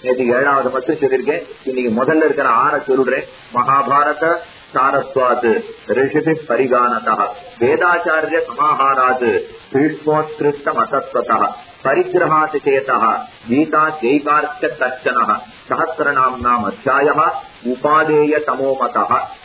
நேற்று ஏழாவது மட்டும் சொல்லியிருக்கேன் இன்னைக்கு முதல்ல இருக்கிற ஆற சொல்றேன் மகாபாரத சாரஸ்வாத் ரிஷிபி பரிகானதா வேதாச்சாரிய சமாஹாராத் பீஷ்மோத்கிருஷ்ட மதத்வதா பரிகிரகாத் சேதா கீதா ஜெய்கார்க்க தர்ச்சன சஹசிரநாம்னாம் அத்தியாய உபாதேய தமோமதா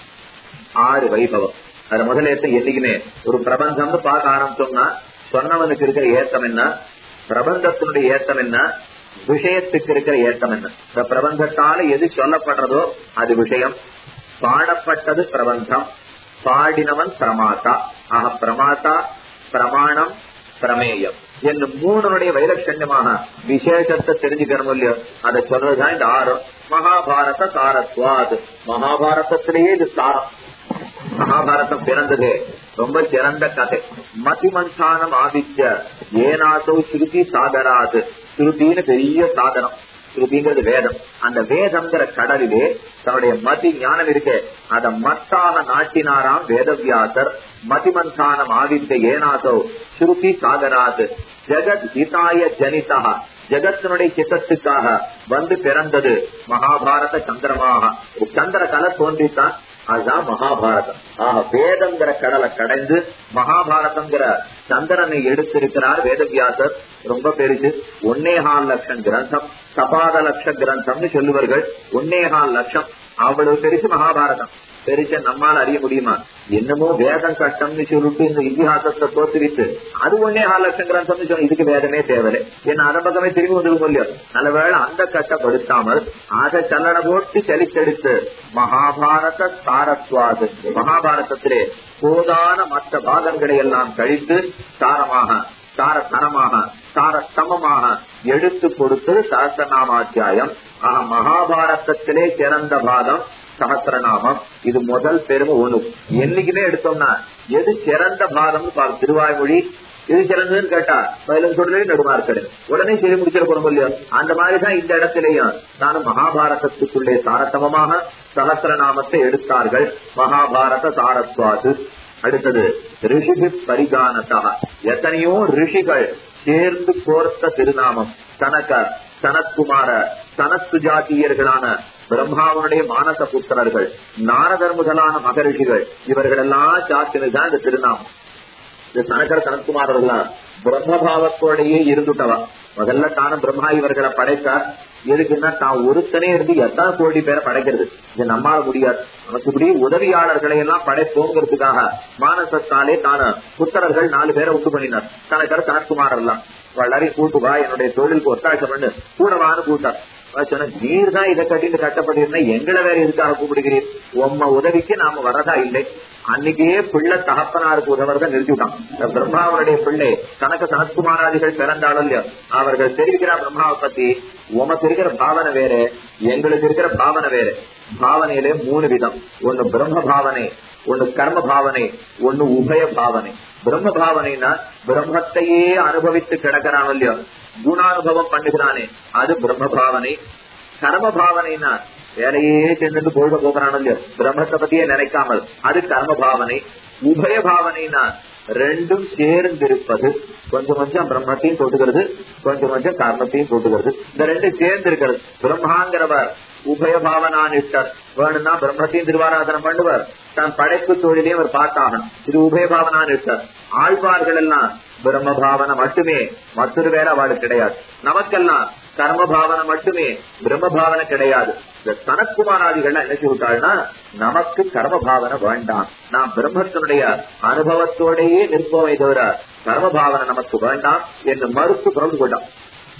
ஆறு வைபவம் அது முதல்ல எடுத்து என்னைக்குமே ஒரு பிரபந்தம்னு பார்க்க ஆரம்பிச்சோம்னா சொன்னவனுக்கு இருக்கிற ஏத்தம் என்ன பிரபந்தத்தினுடைய ஏத்தம் என்ன விஷயத்துக்கு இருக்கிற ஏத்தம் என்ன இந்த பிரபந்தத்தால எது சொல்லப்படுறதோ அது விஷயம் பாடப்பட்டது பிரபந்தம் பாடினவன் பிரமாதா ஆக பிரமாதா பிரமாணம் பிரமேயம் என்னும் மூணுடைய வைலட்சண்யமாக விசேஷத்தை தெரிஞ்சுக்கணும் இல்லையோ அதை சொல்றதுதான் இந்த ஆறு மகாபாரத சாரத்வாது மகாபாரதத்திலேயே இது சாரம் மகாபாரதம் பிறந்தது ரொம்ப சிறந்த கதை மதிமந்தானம் ஆதித்ய ஏனாசோ ஸ்ருதி சாதராது ஸ்ருதின்னு பெரிய சாதனம் ஸ்ருதிங்கிறது வேதம் அந்த வேதம்ங்கிற கடலிலே தன்னுடைய மதி ஞானம் இருக்கு அத மத்தாக நாட்டினாராம் வேதவியாசர் மதிமந்தானம் ஆதித்ய ஏனாசோ ஸ்ருதி சாதராது ஜெகத் ஹிதாய ஜனிதா ஜெகத்தினுடைய சித்தத்துக்காக வந்து பிறந்தது மகாபாரத சந்திரமாக ஒரு சந்திர கலை தோன்றித்தான் அதுதான் மகாபாரதம் ஆக வேதங்கிற கடலை கடைந்து மகாபாரதங்கிற சந்திரனை எடுத்திருக்கிறார் வேதவியாசர் ரொம்ப பெருசு ஒன்னேகால் லட்சம் கிரந்தம் சபாத லட்ச கிரந்தம்னு சொல்லுவார்கள் ஒன்னேகால் லட்சம் அவ்வளவு பெருசு மகாபாரதம் பெருச நம்மால் அறிய முடியுமா என்னமோ வேதம் கட்டம்னு சொல்லிட்டு இந்த இதிகாசத்தை தோற்றுவித்து அது ஒன்னே ஆறு லட்சம் கிரந்தம்னு சொல்லி இதுக்கு வேதமே தேவையில்லை என்ன அந்த பக்கமே திரும்பி வந்துருக்கும் இல்லையோ நல்லவேளை அந்த கட்டப்படுத்தாமல் அதை சல்லடை போட்டு செலித்தெடுத்து மகாபாரத சாரத்வாது மகாபாரதத்திலே போதான மற்ற பாகங்களை எல்லாம் கழித்து சாரமாக சார தரமாக சார சமமாக எடுத்து கொடுத்தது சகசிரநாமாத்தியாயம் ஆக மகாபாரதத்திலே சிறந்த பாகம் சகசிரநாமம் இது முதல் பெருமை ஒண்ணு என்னைக்குமே எடுத்தோம்னா எது சிறந்த பாகம்னு பாரு திருவாய்மொழி இது சிறந்ததுன்னு கேட்டா பதிலும் சொல்றே நடுமா இருக்கடு உடனே சொல்லி முடிச்சிட போறோம் இல்லையோ அந்த மாதிரிதான் இந்த இடத்திலேயும் நானும் மகாபாரதத்துக்குள்ளே சாரசமமாக சகசிரநாமத்தை எடுத்தார்கள் மகாபாரத சாரஸ்வாது அடுத்தது ரிஷிபி பரிகானதா எத்தனையோ ரிஷிகள் சேர்ந்து கோர்த்த திருநாமம் தனக்க சனத்குமார சனத்து ஜாத்தியர்களான பிரம்மாவனுடைய மானச புத்திரர்கள் நாரதர் முதலான மகரிஷிகள் இவர்கள் எல்லாம் சாத்தினதுதான் இந்த திருநாமம் இந்த சனகர சனத்குமாரர்களா பிரம்மபாவத்தோடையே இருந்துட்டவா முதல்ல தானும் பிரம்மா இவர்களை படைத்தார் எதுக்குன்னா தான் ஒருத்தனே இருந்து எத்தனை கோடி பேரை படைக்கிறது இது நம்மால முடியாது நமக்கு இப்படி உதவியாளர்களை எல்லாம் படைப்போங்கிறதுக்காக மானசத்தாலே தான புத்தரர்கள் நாலு பேரை உண்டு பண்ணினார் தனக்கர சனத்குமார் எல்லாம் எல்லாரையும் கூட்டுவா என்னுடைய தொழிலுக்கு ஒத்தாசம் பண்ணு கூடவான்னு கூட்டார் சொன்ன நீர் தான் இதை கட்டிட்டு கட்டப்பட்டிருந்தா எங்களை வேற எதுக்காக கூப்பிடுகிறீர் உம்ம உதவிக்கு நாம வரதா இல்லை அன்னைக்கே பிள்ளை தகப்பனாருக்கு உதவுறத நிறுத்திவிட்டான் பிரம்மாவனுடைய பிள்ளை தனக்கு சனத்குமாராதிகள் பிறந்தாலும் இல்லையோ அவர்கள் தெரிவிக்கிறார் பிரம்மாவை பத்தி உமக்கு இருக்கிற பாவனை வேற எங்களுக்கு இருக்கிற பாவனை வேற பாவனையிலே மூணு விதம் ஒன்னு பிரம்ம பாவனை ஒன்னு கர்ம பாவனை ஒன்னு உபய பாவனை பிரம்ம பாவனைனா பிரம்மத்தையே அனுபவித்து கிடக்கிறான் இல்லையோ குணானுபவம் பண்ணுகிறானே அது பிரம்ம பாவனை கர்ம பாவனைனா வேலையே சென்று போக போகிறான் இல்லையோ பிரம்மத்தை பத்தியே நினைக்காமல் அது கர்ம பாவனை உபய பாவனைனா ரெண்டும் சேர்ந்திருப்பது கொஞ்சம் கொஞ்சம் பிரம்மத்தையும் தொட்டுகிறது கொஞ்சம் கொஞ்சம் கர்மத்தையும் தொட்டுகிறது இந்த ரெண்டும் சேர்ந்து இருக்கிறது பிரம்மாங்கிறவர் உபயபாவனானிஷ்டர் வேணும்னா பிரம்மத்தையும் திருவாராதனம் பண்ணுவார் தான் படைப்பு தொழிலையும் அவர் பார்த்தாகணும் இது உபயபாவனானிஷ்டர் ஆழ்வார்கள் எல்லாம் பிரம்ம பாவனை மட்டுமே மற்றொரு வேலை அவளுக்கு கிடையாது நமக்கெல்லாம் கர்ம பாவனை மட்டுமே பிரம்ம பாவனை கிடையாது இந்த சனத்குமாராதிகள் என்ன சொல்லிட்டாள்னா நமக்கு கர்ம பாவனை வேண்டாம் நாம் பிரம்மத்தினுடைய அனுபவத்தோடையே நிற்போமே தவிர கர்ம பாவனை நமக்கு வேண்டாம் என்று மறுத்து பிறந்து கொண்டான்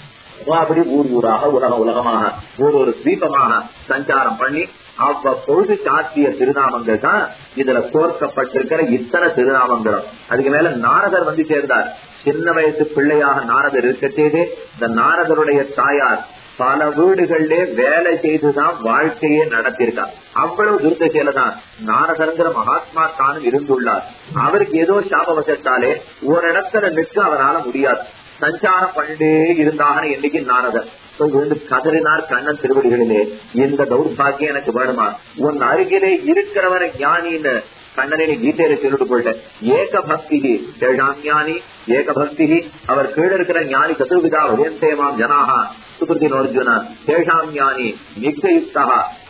அப்படி ஊர் ஊராக உலக உலகமாக ஒரு ஒரு தீபமாக சஞ்சாரம் பண்ணி அவ்வப்பொழுது சாத்திய திருநாமங்கள் தான் இதுல கோர்க்கப்பட்டிருக்கிற இத்தனை திருநாமங்களும் அதுக்கு மேல நாரதர் வந்து சேர்ந்தார் சின்ன வயசு பிள்ளையாக நாரதர் இருக்கச்சேதே இந்த நாரதருடைய தாயார் பல வீடுகளிலே வேலை செய்துதான் வாழ்க்கையே நடத்தியிருக்கார் அவ்வளவு துர்தசையில தான் நாரதங்கிற மகாத்மா தானும் இருந்துள்ளார் அவருக்கு ஏதோ சாபவசத்தாலே ஒரு இடத்துல நிற்க அவரால் முடியாது சஞ்சாரம் பண்ணிட்டே இருந்தாங்க என்னைக்கு நாரதர் விழுந்து கதறினார் கண்ணன் திருவடிகளிலே இந்த தௌர்பாகியம் எனக்கு வேணுமா உன் அருகிலே இருக்கிறவரை ஞானின்னு கண்ணனை கீதையில சொல்லிட்டு போயிட்டேன் ஏக பக்தி ஏழாம் ஞானி ஏக பக்தி அவர் கீழே இருக்கிற ஞானி சதுர்விதா உதயந்தேமாம் ஜனாகா சுகிருத்தின் அர்ஜுன தேஷாம் ஞானி நிச்சயுக்தா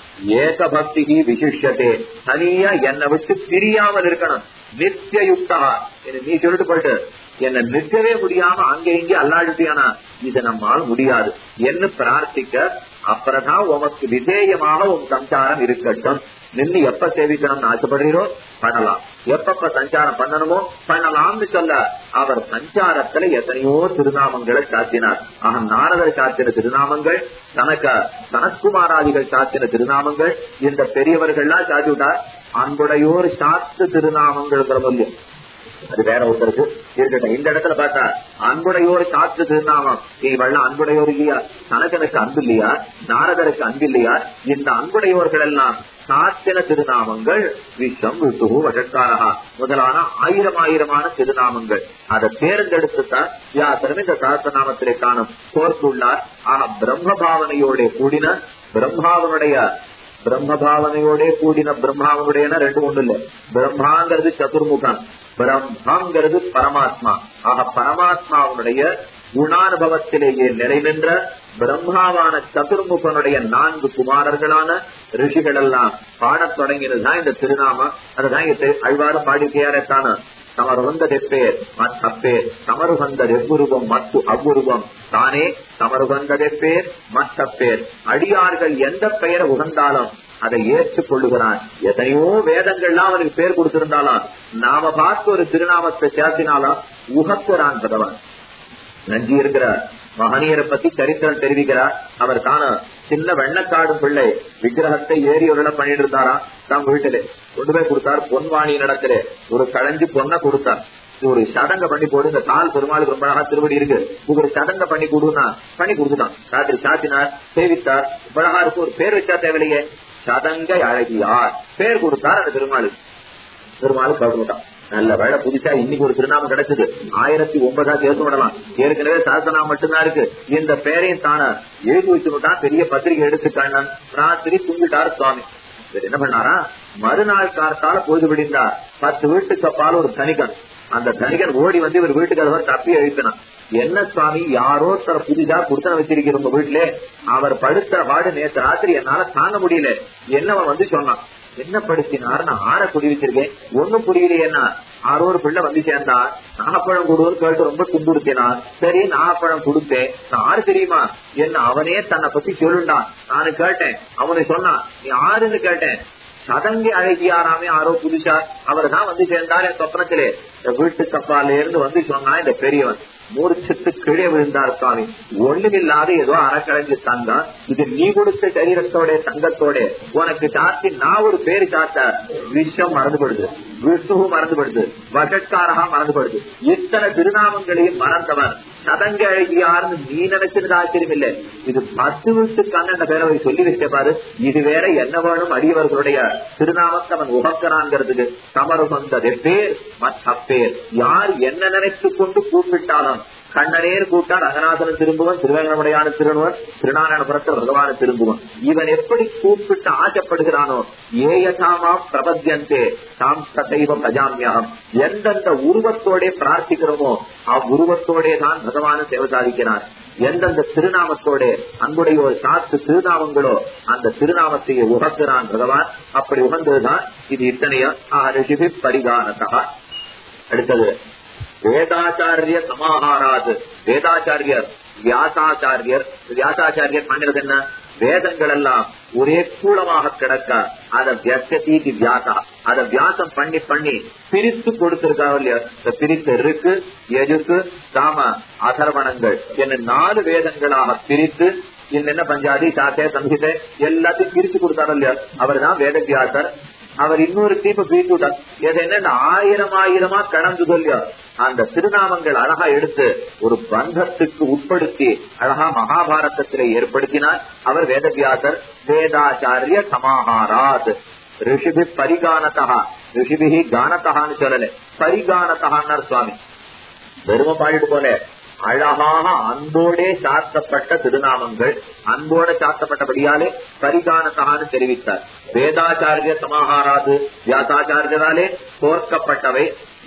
ஏக பக்தி விசிஷ்யத்தே தனியா என்னை விட்டு பிரியாமல் இருக்கணும் நித்தியயுக்தா என்ன நீ சொல்லிட்டு போயிட்டு என்ன நிற்கவே முடியாம அங்க இங்கே அல்லாடிட்டியானா இது நம்மால் முடியாது என்று பிரார்த்திக்க அப்புறம்தான் உமக்கு விதேயமாக உன் சஞ்சாரம் இருக்கட்டும் நின்று எப்ப சேவிக்கணும்னு ஆசைப்படுறீரோ பண்ணலாம் எப்பப்ப சஞ்சாரம் பண்ணணுமோ பண்ணலாம்னு சொல்ல அவர் சஞ்சாரத்துல எத்தனையோ திருநாமங்களை சாத்தினார் ஆக நாரதர் சாத்தின திருநாமங்கள் தனக்க சனத்குமாராதிகள் சாத்தின திருநாமங்கள் இந்த பெரியவர்கள்லாம் சாத்தி விட்டார் அன்புடையோர் சாத்து திருநாமங்கள் பிரபல்யம் அது வேற ஒருத்தருக்கு இருக்கட்டும் இந்த இடத்துல பார்த்தா அன்புடையோர் சாத்து திருநாமம் இவெல்லாம் அன்புடையோர் இல்லையா தனக்கனுக்கு அன்பு இல்லையா நாரதருக்கு அன்பு இல்லையா இந்த அன்புடையோர்கள் எல்லாம் சாத்தின திருநாமங்கள் விஸ்வம் ருத்துகு வஷட்காரகா முதலான ஆயிரம் ஆயிரமான திருநாமங்கள் அதை தேர்ந்தெடுத்துத்தான் வியாசரம் இந்த சகசிரநாமத்திலே காணும் கோர்த்துள்ளார் ஆனா பிரம்ம பாவனையோட கூடின பிரம்மாவனுடைய பிரம்ம பாவனையோட கூடின பிரம்மாவனுடைய ரெண்டு ஒண்ணு இல்ல பிரம்மாங்கிறது சதுர்முகம் பிரம்மாங்கிறது பரமாத்மா ஆக பரமாத்மாவனுடைய குணானுபவத்திலேயே நிறைநின்ற பிரம்மாவான சதுர்முகனுடைய நான்கு குமாரர்களான ரிஷிகள் எல்லாம் பாடத் தொடங்கினதுதான் இந்த திருநாமம் அதுதான் அழ்வாறு பாடிக்கையாரத்தான தமருகந்ததெப்பேர் மத்தப்பேர் தமருகந்ததெவ்வுருவம் மத்து அவ்வுருவம் தானே தமருகந்ததெப்பேர் மத்தப்பேர் அடியார்கள் எந்த பெயரை உகந்தாலும் அதை ஏற்றுக் கொள்ளுகிறான் எத்தனையோ வேதங்கள்லாம் அவனுக்கு பேர் கொடுத்திருந்தாலும் நாம பார்த்து ஒரு திருநாமத்தை சேர்த்தினாலும் உகக்குறான் பகவான் நன்றி இருக்கிற மகனியரை பத்தி சரித்திரம் தெரிவிக்கிறார் அவர் தான சின்ன வெள்ளக்காடும் பிள்ளை விக்கிரகத்தை ஏறி ஒரு பண்ணிட்டு இருந்தாராம் தான் வீட்டிலே கொண்டு போய் கொடுத்தார் பொன்வாணி நடத்துல ஒரு களைஞ்சு பொண்ணை கொடுத்தார் ஒரு சடங்க பண்ணி போடு இந்த கால் பெருமாளுக்கு ரொம்ப அழகா திருவடி இருக்கு ஒரு சடங்க பண்ணி கொடுனா பண்ணி கொடுத்துட்டான் ராத்திரி சாத்தினார் சேவித்தார் அழகா இருக்கு ஒரு பேர் வச்சா தேவையில்லையே சதங்கை அழகியார் பேர் கொடுத்தார் அந்த பெருமாளுக்கு பெருமாளுக்கு கவுட்டான் நல்ல வேலை புதுசா இன்னைக்கு ஒரு திருநாமம் கிடைச்சது ஆயிரத்தி ஒன்பதா சேர்த்து விடலாம் ஏற்கனவே சாசனம் மட்டும்தான் இருக்கு இந்த பேரையும் தான எழுதி வச்சுட்டான் பெரிய பத்திரிகை எடுத்து கண்ணன் ராத்திரி தூங்கிட்டார் சுவாமி என்ன பண்ணாரா மறுநாள் காலத்தால பொழுது விடிந்தார் பத்து வீட்டுக்கு அப்பால் ஒரு தனிகன் அந்த தனிகன் ஓடி வந்து இவர் வீட்டுக்கு அவர் தப்பி அழிப்பினான் என்ன சுவாமி யாரோ தர புதிதா குடுத்தன வச்சிருக்கிற உங்க வீட்டுல அவர் படுத்த பாடு நேற்று ராத்திரி என்னால தாங்க முடியல என்னவன் வந்து சொன்னான் என்ன படுத்தினார் நான் ஆற குடி வச்சிருக்கேன் ஒண்ணும் புரியலையேன்னா ஆரோ ஒரு பிள்ளை வந்து சேர்ந்தா நாகப்பழம் கொடுன்னு கேட்டு ரொம்ப துன்புறுத்தினான் சரி நாகப்பழம் கொடுத்தேன் நான் ஆறு தெரியுமா என்ன அவனே தன்னை பத்தி சொல்லுண்டான் நானு கேட்டேன் அவனை சொன்னான் நீ ஆறுன்னு கேட்டேன் சதங்கி அழகியாராமே ஆரோ புதுசா அவர் தான் வந்து சேர்ந்தார் என் சொப்னத்திலே இந்த வீட்டு கப்பால இருந்து வந்து சொன்னா இந்த பெரியவன் மூர்ச்சத்து கீழே விழுந்தார் சுவாமி ஒண்ணுமில்லாத ஏதோ அறக்கடைஞ்சு தங்கம் இது நீ கொடுத்த சரீரத்தோட தங்கத்தோட உனக்கு சாத்தி நான் ஒரு பேரு சாத்த விஷம் மறந்துபடுது விஷ்ணு மறந்துபடுது வசட்காரகா மறந்துபடுது இத்தனை திருநாமங்களையும் மறந்தவன் சதங்க அழகியார்னு நீ நினைச்சிருந்த ஆச்சரியம் இல்ல இது பத்து வீட்டுக்கு அண்ணன் பேரவை சொல்லி வச்ச பாரு இது வேற என்ன வேணும் அடியவர்களுடைய திருநாமத்தை அவன் உகக்கிறான்ங்கிறதுக்கு தமருகந்தது பேர் மற்றப்பேர் யார் என்ன நினைத்து கொண்டு கூப்பிட்டாலும் கண்ணனேர் கூட்டார் ரங்கநாதன் திரும்புவன் திருவேங்கடமுடையான திருவன் திருநாராயணபுரத்தில் பகவான திரும்புவன் இவன் எப்படி கூப்பிட்டு ஆசைப்படுகிறானோ ஏயசாமா பிரபத்தியந்தே தாம் சதைவ பிரஜாமியம் எந்தெந்த உருவத்தோட பிரார்த்திக்கிறோமோ அவ்வுருவத்தோடே தான் பகவான சேவை சாதிக்கிறான் எந்தெந்த திருநாமத்தோட அன்புடைய ஒரு சாத்து திருநாமங்களோ அந்த திருநாமத்தை உகக்கிறான் பகவான் அப்படி உகந்ததுதான் இது இத்தனையும் ரிஷிபி பரிகானத்தா அடுத்தது வேதாச்சாரிய சமாஹாராது வேதாச்சாரியர் வியாசாச்சாரியர் வியாசாச்சாரியர் பண்ணிறது என்ன வேதங்கள் எல்லாம் ஒரே கூலமாக கிடக்க அத வியசதி வியாசா அத வியாசம் பண்ணி பண்ணி பிரித்து கொடுத்திருக்காங்க இல்லையா பிரித்து இருக்கு எதுக்கு சாம அதர்வணங்கள் என்ன நாலு வேதங்களாக பிரித்து என்ன பஞ்சாதி சாத்தே சம்ஹிதை எல்லாத்தையும் பிரித்து கொடுத்தாரு இல்லையா அவர் தான் வேத வியாசர் அவர் இன்னொரு தீப பீட்டுட்டார் எது என்ன ஆயிரம் ஆயிரமா கடந்து சொல்லியா அந்த திருநாமங்கள் அழகா எடுத்து ஒரு பந்தத்துக்கு உட்படுத்தி அழகா மகாபாரதத்திலே ஏற்படுத்தினார் அவர் வேதவியாசர் வேதாச்சாரிய சமாஹாராத் ரிஷிபி பரிகானதா ரிஷிபி கானத்தகான்னு சொல்லல பரிகானத்தகான்னார் சுவாமி பெருமை பாடிட்டு போல அழகாக அன்போடே சாத்தப்பட்ட திருநாமங்கள் அன்போட சாத்தப்பட்டபடியாலே பரிகானத்தகான்னு தெரிவித்தார் வேதாச்சாரிய சமாஹாராது வியாசாச்சாரியராலே தோற்கப்பட்டவை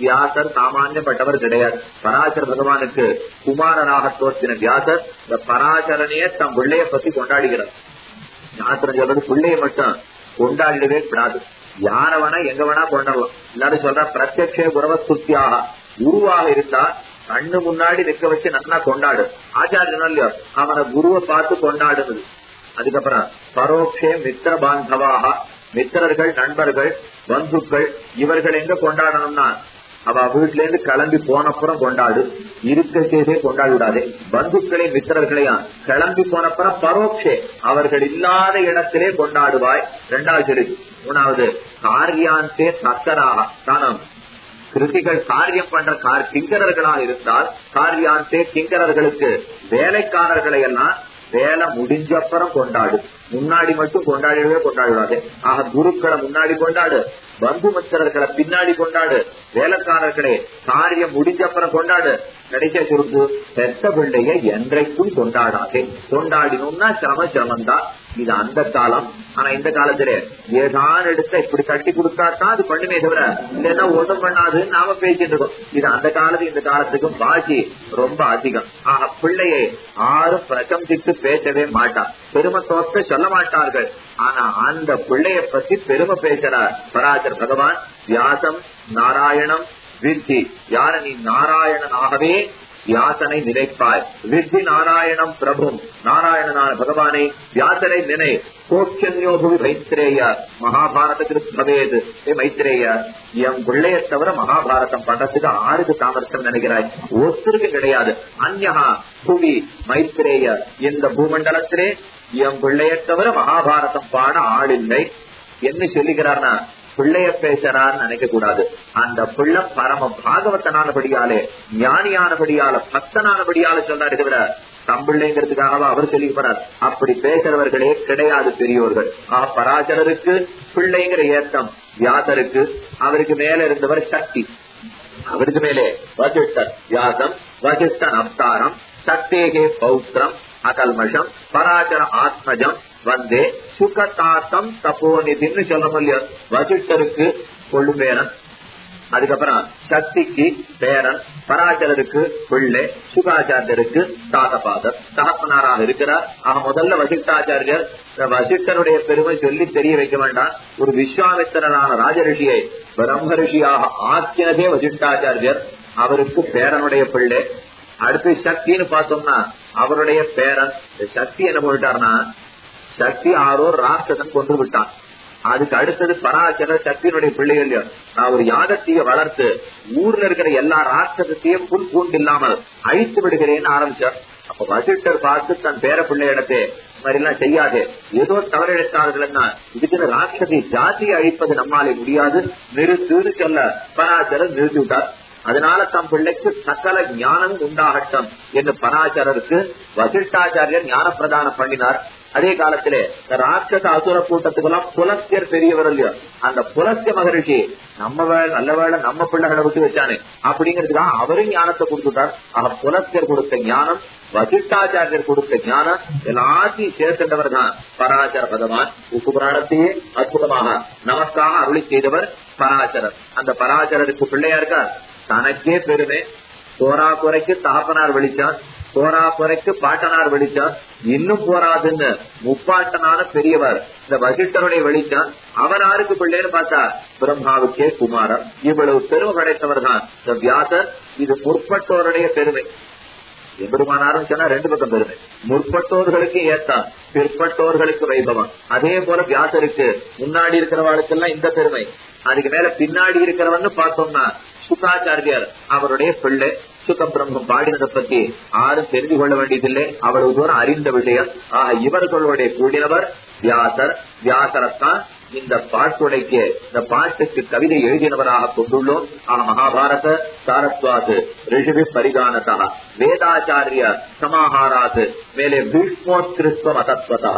வியாசர் சாமானியப்பட்டவர் கிடையாது பராசர பகவானுக்கு குமாரனாக தோற்றின வியாசர் இந்த பராசரனையே தம் பிள்ளைய பத்தி கொண்டாடுகிறார் சாஸ்திரம் சொல்றது பிள்ளைய மட்டும் கொண்டாடிடவே கூடாது யார வேணா எங்க வேணா கொண்டாடலாம் எல்லாரும் சொல்ற பிரத்யக்ஷ குரவ சுத்தியாக குருவாக இருந்தா கண்ணு முன்னாடி நிக்க வச்சு நல்லா கொண்டாடு ஆச்சாரியனோ இல்லையோ அவனை குருவை பார்த்து கொண்டாடுறது அதுக்கப்புறம் பரோட்சே மித்திர பாந்தவாக மித்திரர்கள் நண்பர்கள் பந்துக்கள் இவர்கள் எங்க கொண்டாடணும்னா அவ வீட்டுல இருந்து கிளம்பி போனப்புறம் கொண்டாடு இருக்க செய்தே கொண்டாடி விடாதே பந்துக்களை மித்திரர்களையும் கிளம்பி போனப்புறம் பரோட்சே அவர்கள் இல்லாத இடத்திலே கொண்டாடுவாய் இரண்டாவது சொல்லி மூணாவது காரியாந்தே சக்கராக தானம் கிருதிகள் காரியம் பண்ற கார் கிங்கரர்களாக இருந்தால் காரியாந்தே கிங்கரர்களுக்கு வேலைக்காரர்களை எல்லாம் வேலை முடிஞ்சப்புறம் கொண்டாடு முன்னாடி மட்டும் கொண்டாடிடவே கொண்டாடாது ஆக குருக்களை முன்னாடி கொண்டாடு பந்து மித்திரர்களை பின்னாடி கொண்டாடு வேலைக்காரர்களே காரியம் முடிஞ்சப்புறம் கொண்டாடு கிடைக்க சுருக்கு பெத்த பிள்ளைய என்றைக்கும் கொண்டாடாதே கொண்டாடினோம்னா சிரம சிரமம்தான் இது அந்த காலம் ஆனா இந்த காலத்துல ஏதான் எடுத்த இப்படி கட்டி கொடுத்தா தான் அது பண்ணுமே தவிர இல்லைன்னா ஒண்ணும் பண்ணாதுன்னு நாம பேசிட்டு இருக்கோம் இது அந்த காலத்து இந்த காலத்துக்கும் பாக்கி ரொம்ப அதிகம் ஆக பிள்ளையை ஆறும் பிரசம்சித்து பேசவே மாட்டார் பெருமை தோத்த சொல்ல மாட்டார்கள் ஆனா அந்த பிள்ளைய பத்தி பெருமை பேசுறார் பராசர் பகவான் வியாசம் நாராயணம் வித்தி யார நீ நாராயணனாகவே வியாசனை நினைப்பாய் வித்தி நாராயணம் பிரபும் நாராயணனான பகவானை வியாசனை நினை கோச்சன்யோபுவி மைத்ரேய மகாபாரத கிருத்பவேது ஏ மைத்ரேய என் பிள்ளைய தவிர மகாபாரதம் பண்றதுக்கு ஆறுக்கு சாமர்த்தியம் நினைக்கிறாய் ஒருத்தருக்கு கிடையாது அந்யகா புவி மைத்ரேய இந்த பூமண்டலத்திலே என் பிள்ளைய தவிர மகாபாரதம் பாட ஆளில்லை என்ன சொல்லுகிறார்னா பிள்ளைய பேசுறான்னு நினைக்க கூடாது அந்த பிள்ளை பரம பாகவத்தனானபடியாலே ஞானியானபடியால பக்தனானபடியால சொன்னாரு தவிர தம்பிள்ளைங்கிறதுக்காகவா அவர் சொல்லி போறார் அப்படி பேசுறவர்களே கிடையாது பெரியோர்கள் ஆ பராசரருக்கு பிள்ளைங்கிற ஏத்தம் வியாசருக்கு அவருக்கு மேல இருந்தவர் சக்தி அவருக்கு மேலே வசிஷ்டர் வியாசம் வசிஷ்டன் அவதாரம் சக்தேகே பௌத்திரம் அகல்மஷம் பராசர ஆத்மஜம் வந்தே சுகதாத்தம் தப்போநிதின்னு சொல்ல முடியும் வசிஷ்டருக்கு கொள்ளும்பேரன் அதுக்கப்புறம் சக்திக்கு பேரன் பராசரருக்கு பிள்ளை சுகாச்சாரியருக்கு தாதபாதர் தகப்பனாராக இருக்கிறார் ஆக முதல்ல வசிஷ்டாச்சாரியர் வசிஷ்டனுடைய பெருமை சொல்லி தெரிய வைக்க வேண்டாம் ஒரு விஸ்வாமித்திரனான ராஜரிஷியை பிரம்ம ரிஷியாக ஆக்கினதே வசிஷ்டாச்சாரியர் அவருக்கு பேரனுடைய பிள்ளை அடுத்து சக்தின்னு பார்த்தோம்னா அவருடைய பேரன் சக்தி என்ன பண்ணிட்டார்னா சக்தி ஆரோ ராட்சசன் கொண்டு விட்டான் அதுக்கு அடுத்தது பராசர சக்தியினுடைய பிள்ளைகள் நான் ஒரு யாகத்தைய வளர்த்து ஊர்ல இருக்கிற எல்லா ராட்சசத்தையும் புல் பூண்டு இல்லாமல் அழித்து விடுகிறேன்னு ஆரம்பிச்சார் அப்ப வசிஷ்டர் பார்த்து தன் பேர பிள்ளையிடத்தே மாதிரி எல்லாம் செய்யாதே ஏதோ தவறிழைத்தார்கள்னா இதுக்கு ராட்சசி ஜாதியை அழிப்பது நம்மாலே முடியாது நிறுத்துன்னு சொல்ல பராசரர் நிறுத்தி விட்டார் அதனால தம் பிள்ளைக்கு சகல ஞானம் உண்டாகட்டும் என்று பராசரருக்கு வசிஷ்டாச்சாரியர் ஞான பிரதானம் பண்ணினார் அதே காலத்திலே ராட்சச அசுர கூட்டத்துக்கெல்லாம் புலஸ்தியர் பெரியவர் இல்லையோ அந்த புலஸ்திய மகரிஷி நம்ம வேலை நல்ல வேலை நம்ம பிள்ளைகளை விட்டு வச்சானே அப்படிங்கிறதுக்காக அவரும் ஞானத்தை கொடுத்துட்டார் ஆக புலஸ்தியர் கொடுத்த ஞானம் வசிஷ்டாச்சாரியர் கொடுத்த ஞானம் எல்லாத்தையும் சேர்க்கின்றவர் தான் பராசர பகவான் உப்பு புராணத்தையே அற்புதமாக நமக்காக அருளி செய்தவர் பராசரர் அந்த பராசரருக்கு பிள்ளையா இருக்கார் தனக்கே பெருமை தோரா குறைக்கு தாப்பனார் வெளிச்சான் தோரா குறைக்கு பாட்டனார் வெளிச்சான் இன்னும் போராதுன்னு முப்பாட்டனான பெரியவர் இந்த வசிஷ்டருடைய வெளிச்சான் அவர் யாருக்கு பிள்ளைன்னு பார்த்தா பிரம்மாவுக்கே குமாரர் இவ்வளவு பெருமை படைத்தவர் தான் இந்த வியாசர் இது முற்பட்டோருடைய பெருமை எம்பெருமானாரும் சொன்னா ரெண்டு பக்கம் பெருமை முற்பட்டோர்களுக்கு ஏத்தான் பிற்பட்டோர்களுக்கு வைபவம் அதே போல வியாசருக்கு முன்னாடி இருக்கிறவாளுக்கெல்லாம் இந்த பெருமை அதுக்கு மேல பின்னாடி இருக்கிறவன்னு பார்த்தோம்னா சுகாச்சாரியர் அவருடைய பிள்ளை சுக பிரம்மம் பாடினதை பத்தி யாரும் தெரிந்து கொள்ள வேண்டியதில்லை அவ்வளவு தூரம் அறிந்த விஷயம் ஆக இவர்களுடைய கூடினவர் வியாசர் வியாசரத்தான் இந்த பாட்டுடைக்கு இந்த பாட்டுக்கு கவிதை எழுதினவராக கொண்டுள்ளோம் ஆக மகாபாரத சாரஸ்வாத் ரிஷிபி பரிகானதா வேதாச்சாரிய சமாஹாராத் மேலே பீஷ்மோத்கிருஷ்ட மதத்வதா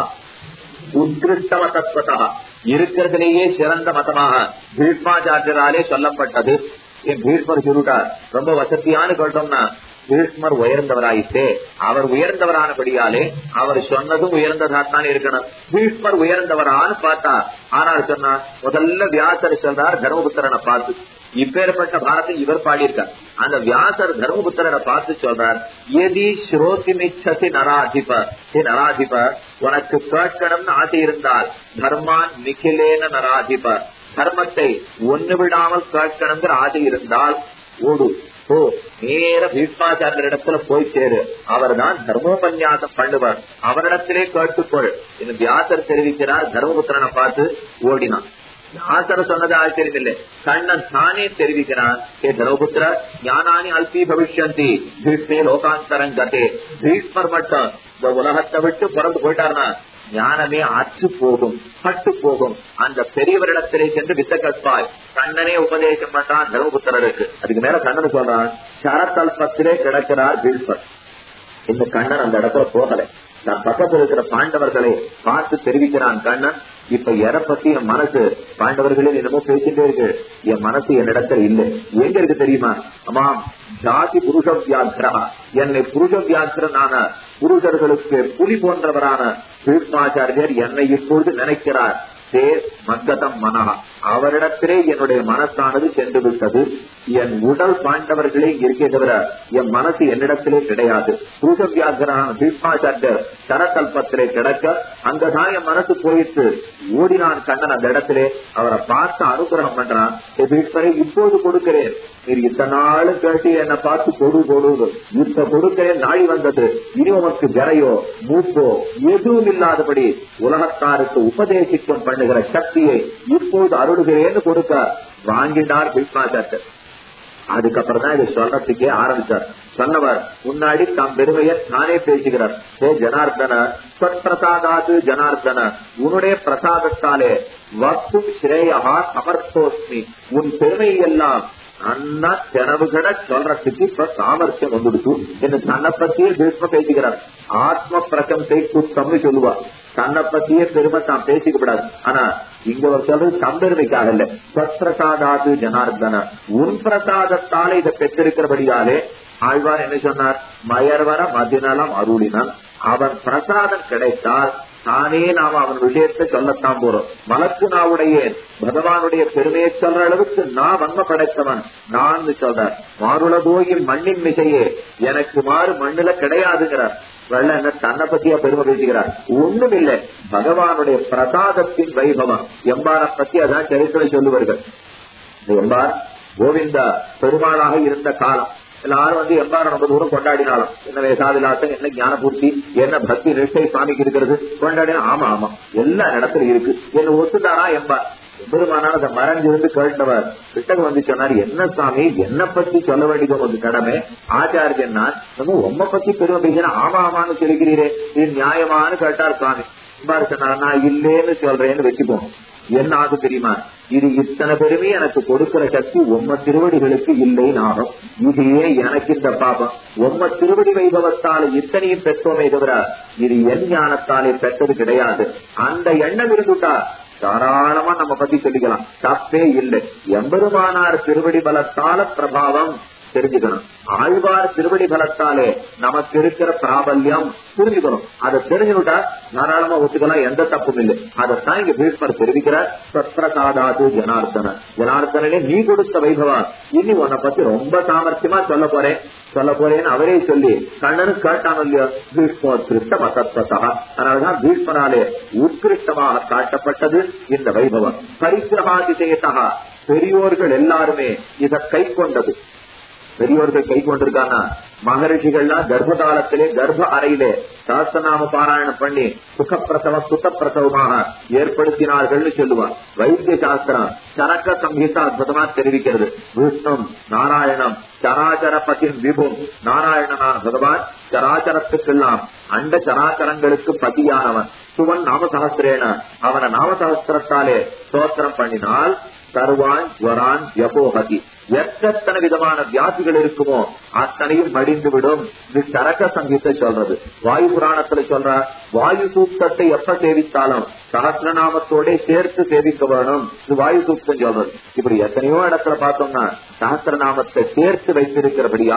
உத்கிருஷ்ட மதத்வதா இருக்கிறதுலேயே சிறந்த மதமாக பீஷ்மாச்சாரியராலே சொல்லப்பட்டது என் பீஷ்மர் சொல்லிட்டார் ரொம்ப வசதியானு கேட்டோம்னா பீஷ்மர் உயர்ந்தவராயிட்டே அவர் உயர்ந்தவரானபடியாலே அவர் சொன்னதும் உயர்ந்ததாத்தான் இருக்கணும் பீஷ்மர் உயர்ந்தவரான்னு பார்த்தா ஆனால் சொன்னா முதல்ல வியாசர் சொல்றார் தர்மபுத்திரனை பார்த்து இப்பேற்பட்ட பாரத்தை இவர் பாடியிருக்கார் அந்த வியாசர் தர்மபுத்திரரை பார்த்து சொல்றார் எதி ஸ்ரோதிமிச்சதி நராதிப ஹே நராதிப உனக்கு கேட்கணும்னு ஆசை இருந்தால் தர்மான் நிகிலேன நராதிப தர்மத்தை ஒண்ணு விடாமல் கேட்கணுங்கிற ஆசை இருந்தால் ஓடு ஓ நேர பீஷ்மாச்சாரியர் இடத்துல போய் சேரு அவர் தான் தர்மோபன்யாசம் பண்ணுவார் அவரிடத்திலே கேட்டுக்கொள் என்று வியாசர் தெரிவிக்கிறார் தர்மபுத்திரனை பார்த்து ஓடினான் வியாசர் சொன்னது ஆச்சரியம் இல்லை கண்ணன் தானே தெரிவிக்கிறான் ஏ தர்மபுத்திர ஞானானி அல்பி பவிஷ்யந்தி பீஷ்மே லோகாந்தரம் கதே பீஷ்மர் மட்டும் இந்த உலகத்தை விட்டு பிறந்து போயிட்டாருன்னா ஞானமே அற்று போகும் பட்டு போகும் அந்த பெரியவரிடத்திலே சென்று வித்த கற்பாய் கண்ணனே உபதேசம் பண்றான் தர்மபுத்திரருக்கு அதுக்கு மேல கண்ணன் சொல்றான் சரத்தல்பத்திலே கிடக்கிறார் பீஷ்மர் இந்த கண்ணன் அந்த இடத்துல போகல நான் பக்கத்தில் இருக்கிற பாண்டவர்களை பார்த்து தெரிவிக்கிறான் கண்ணன் இப்ப எதை பத்தி என் மனசு பாண்டவர்களே என்னமோ பேசிட்டே இருக்கு என் மனசு என்னிடத்துல இல்லை எங்க இருக்கு தெரியுமா ஆமாம் ஜாதி புருஷ வியாத்திரா என்னை புருஷ வியாத்திரனான புருஷர்களுக்கு புலி போன்றவரான பீஷ்மாச்சாரியர் என்னை இப்பொழுது நினைக்கிறார் தே மத்ததம் மனஹா அவரிடத்திலே என்னுடைய மனசானது சென்று விட்டது என் உடல் பாண்டவர்களே இருக்கே தவிர என் மனசு என்னிடத்திலே கிடையாது புருஷவியாசரான பீஷ்மாச்சாரியர் சரக்கல்பத்திலே கிடக்க அங்கதான் என் மனசு போயிட்டு ஓடினான் கண்ணன் அந்த இடத்திலே அவரை பார்த்து அனுகிரகம் பண்றான் பீஷ்மரை இப்போது கொடுக்கிறேன் நீர் இத்தனை நாளும் கேட்டு என்னை பார்த்து கொடு கொடு இப்ப கொடுக்கிறேன் நாளி வந்தது இனி உனக்கு ஜரையோ மூப்போ எதுவும் இல்லாதபடி உலகத்தாருக்கு உபதேசிக்கும் பண்ணுகிற சக்தியை இப்போது அருளுகிறேன்னு கொடுக்க வாங்கினார் பீஷ்மாச்சாரியர் அதுக்கப்புறம் தான் இதை சொல்றதுக்கே ஆரம்பிச்சார் சொன்னவர் முன்னாடி தம் பெருமையை தானே பேசுகிறார் ஏ ஜனார்தன சொற்பிரசாதாது ஜனார்தன உன்னுடைய பிரசாதத்தாலே வஸ்து ஸ்ரேயா சமர்த்தோஸ்மி உன் பெருமை எல்லாம் அண்ணா செலவுகட சொல்றதுக்கு இப்ப சாமர்த்தியம் வந்துடுச்சு என்று தன்னை பத்தியே பீஷ்ம பேசுகிறார் ஆத்ம பிரசம்சை குத்தம்னு சொல்லுவா தன்னை பத்தியே பெருமை தான் பேசிக்க கூடாது ஆனா இங்க ஒரு சொல்றது தம்பெருமைக்காக இல்ல சத்பிரசாதாது ஜனார்தன உன் பிரசாதத்தாலே இதை பெற்றிருக்கிறபடியாலே ஆழ்வார் என்ன சொன்னார் மயர்வர மதிநலம் அருளினான் அவன் பிரசாதம் கிடைத்தால் தானே நாம அவன் விஷயத்தை சொல்லத்தான் போறோம் மலக்கு நாவுடைய பகவானுடைய பெருமையை சொல்ற அளவுக்கு நான் வன்ம படைத்தவன் நான் சொல்றார் மாறுளதோயில் மண்ணின் மிகையே எனக்கு மாறு மண்ணுல கிடையாதுங்கிறார் வெள்ள என்ன தன்னை பத்தியா பெருமை பேசுகிறார் ஒண்ணும் இல்லை பகவானுடைய பிரசாதத்தின் வைபவம் எம்பாரை பத்தி அதான் சரித்திரம் சொல்லுவார்கள் எம்பார் கோவிந்தா பெருமாளாக இருந்த காலம் எல்லாரும் வந்து எம்பாரம் ரொம்ப தூரம் கொண்டாடினாலும் என்ன வேசாவிலாசம் என்ன ஞானபூர்த்தி என்ன பக்தி நிஷ்டை சுவாமிக்கு இருக்கிறது கொண்டாடினா ஆமா ஆமா எல்லா இடத்துல இருக்கு என்ன ஒத்துட்டாரா எம்பார் பெருமானார் அதை மறைஞ்சிருந்து கேட்டவர் கிட்டக வந்து சொன்னார் என்ன சாமி என்ன பத்தி சொல்ல வேண்டியது உங்களுக்கு கடமை ஆச்சாரியன் நான் நம்ம உம்ம பத்தி பெருமை பேசினா ஆமா ஆமான்னு சொல்லிக்கிறீரே இது நியாயமானு கேட்டார் சுவாமி எம்பார் சொன்னார் நான் இல்லேன்னு சொல்றேன்னு வச்சுப்போம் என்ன ஆகும் தெரியுமா இது இத்தனை பெருமை எனக்கு கொடுக்கிற சக்தி உம்ம திருவடிகளுக்கு இல்லை நாகம் இதையே எனக்கு இந்த பாபம் உம்ம திருவடி வைபவத்தால் இத்தனையும் பெற்றோமே தவிர இது என் ஞானத்தாலே பெற்றது கிடையாது அந்த எண்ணம் இருந்துட்டா தாராளமா நம்ம பத்தி சொல்லிக்கலாம் தப்பே இல்லை எம்பெருமானார் திருவடி பலத்தால பிரபாவம் தெரிஞ்சுக்கணும் ஆழ்வார் திருவடி பலத்தாலே நமக்கு இருக்கிற பிராபல்யம் புரிஞ்சுக்கணும் அதை தெரிஞ்சுக்கிட்டா தாராளமா ஒத்துக்கலாம் எந்த தப்பும் இல்லை அதைத்தான் இங்க பீஷ்மர் தெரிவிக்கிறார் சத்ரகாதாது ஜனார்தன ஜனார்தனே நீ கொடுத்த வைபவா இனி உன்னை பத்தி ரொம்ப சாமர்த்தியமா சொல்ல போறேன் சொல்ல போறேன்னு அவரே சொல்லி கண்ணனு கேட்டான் இல்லையோ பீஷ்மோத்கிருஷ்ட மதத்வசா அதனாலதான் பீஷ்மனாலே உத்கிருஷ்டமாக காட்டப்பட்டது இந்த வைபவம் பரிசிரமாதிசேதா பெரியோர்கள் எல்லாருமே இதை கை கொண்டது பெரியோர்கள் கை கொண்டிருக்காங்க மகரிஷிகள்லாம் கர்ப்ப காலத்திலே கர்ப்ப அறையிலே சாஸ்திரநாம பாராயணம் பண்ணி சுகப்பிரசவம் சுத்தப்பிரசவமாக ஏற்படுத்தினார்கள் சொல்லுவார் வைத்திய சாஸ்திரம் சரக்க சம்ஹிதா அற்புதமா தெரிவிக்கிறது விஷ்ணு நாராயணம் சராச்சர பதின் விபும் நாராயணனான பகவான் சராச்சரத்துக்கெல்லாம் அண்ட சராச்சரங்களுக்கு பதியானவன் சுவன் நாமசகஸ்திரேன அவன நாமசகஸ்திரத்தாலே ஸ்தோத்திரம் பண்ணினால் சர்வான் ஜுவரான் யபோகதி எத்தனை விதமான வியாதிகள் இருக்குமோ அத்தனையும் மடிந்து விடும் இது சரக்க சங்கீத்தை சொல்றது வாயு புராணத்துல சொல்ற வாயு சூக்தத்தை எப்ப சேவித்தாலும் சகசிரநாமத்தோட சேர்த்து சேவிக்க வேணும் இது வாயு சூக்தம் சொல்றது இப்படி எத்தனையோ இடத்துல பார்த்தோம்னா சகசிரநாமத்தை சேர்த்து வைத்திருக்கிறபடியால்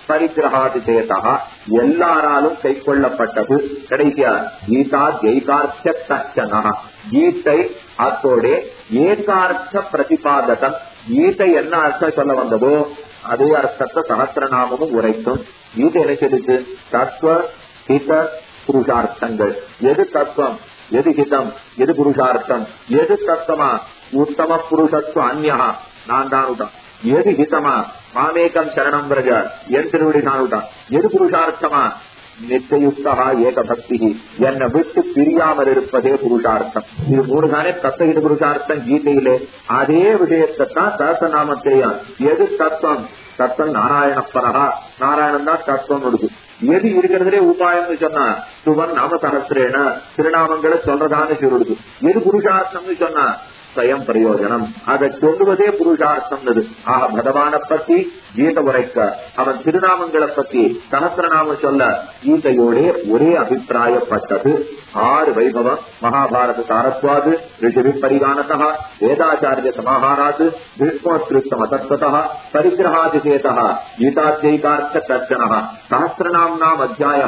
பரிகிரகாதிசேதா எல்லாராலும் கை கொள்ளப்பட்டது கடைசியா கீதா ஜெய்கார்த்த தச்சனா கீதை அத்தோட ஏகார்த்த பிரதிபாதகம் கீதை என்ன அர்த்தம் சொல்ல வந்ததோ அதே அர்த்தத்தை சகசிரநாமமும் உரைக்கும் கீதை என்ன சொல்லுது தத்துவ ஹித புருஷார்த்தங்கள் எது தத்துவம் எது ஹிதம் எது புருஷார்த்தம் எது தத்துவமா உத்தம புருஷத்துவ அந்யா நான் தானுதான் எது ஹிதமா மாமேகம் சரணம் பிரஜ என் திருவிடி நானுதான் எது புருஷார்த்தமா நிச்சயுக்தா ஏக பக்தி என்னை விட்டு பிரியாமல் இருப்பதே புருஷார்த்தம் இது மூணு தானே தத்துவ புருஷார்த்தம் கீதையிலே அதே விஷயத்தை தான் சகசநாமத்தையும் எது தத்துவம் தத்துவம் நாராயணப்பரகா நாராயணன் தான் தத்துவம் இருக்கு எது இருக்கிறதுலே உபாயம்னு சொன்னா சுவன் நாம சகசிரேன திருநாமங்களை சொல்றதான்னு சொல்லுது எது புருஷார்த்தம்னு சொன்னா ஸ்வயம் பிரயோஜனம் அதை சொல்லுவதே புருஷார்த்தம் ஆக பகவானை பத்தி கீத உரைக்க அவன் திருநாமங்களை பத்தி சகசிரநாமம் சொல்ல கீதையோட ஒரே அபிப்பிராயப்பட்டது ஆறு வைபவம் மகாபாரத சாரத்வாது ரிஷி பரிகானதா வேதாச்சாரிய சமாஹாராது பீஷ்மோத்கிருஷ்ட மதத்வதா பரிகிரகாதிசேதா கீதாத்யைகார்த்த தர்சன சகசிரநாம்னாம் அத்தியாய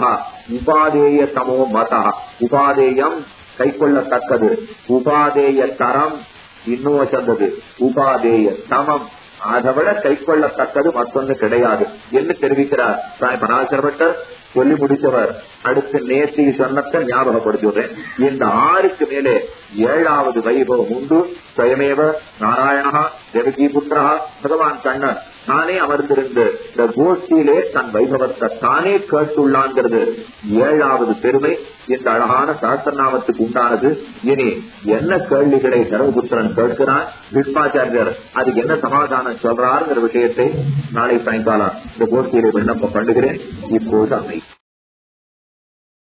உபாதேய தமோ மத உபாதேயம் கைக்கொள்ளத்தக்கது உபாதேய தரம் இன்னும் வந்தது உபாதேய சமம் அதை விட கை கொள்ளத்தக்கது மற்றொன்னு கிடையாது என்று தெரிவிக்கிறார் சாய் பராசரப்பட்டர் சொல்லி முடிச்சவர் அடுத்து நேற்று சொன்னத்தை ஞாபகப்படுத்திடுறேன் இந்த ஆறுக்கு மேலே ஏழாவது வைபவம் உண்டு ஸ்வயமேவ நாராயணா தேவகி புத்திரா பகவான் கண்ணன் தானே அமர்ந்திருந்து இந்த கோஷ்டியிலே தன் வைபவத்தை தானே கேட்டுள்ளாங்கிறது ஏழாவது பெருமை இந்த அழகான சாஸ்திரநாமத்துக்கு உண்டானது இனி என்ன கேள்விகளை தர்மபுத்திரன் கேட்கிறான் பீஷ்மாச்சாரியர் அதுக்கு என்ன சமாதானம் சொல்றாருங்கிற விஷயத்தை நாளை சாயங்காலம் இந்த கோஷ்டியிலே விண்ணப்பம் பண்ணுகிறேன் இப்போது அமை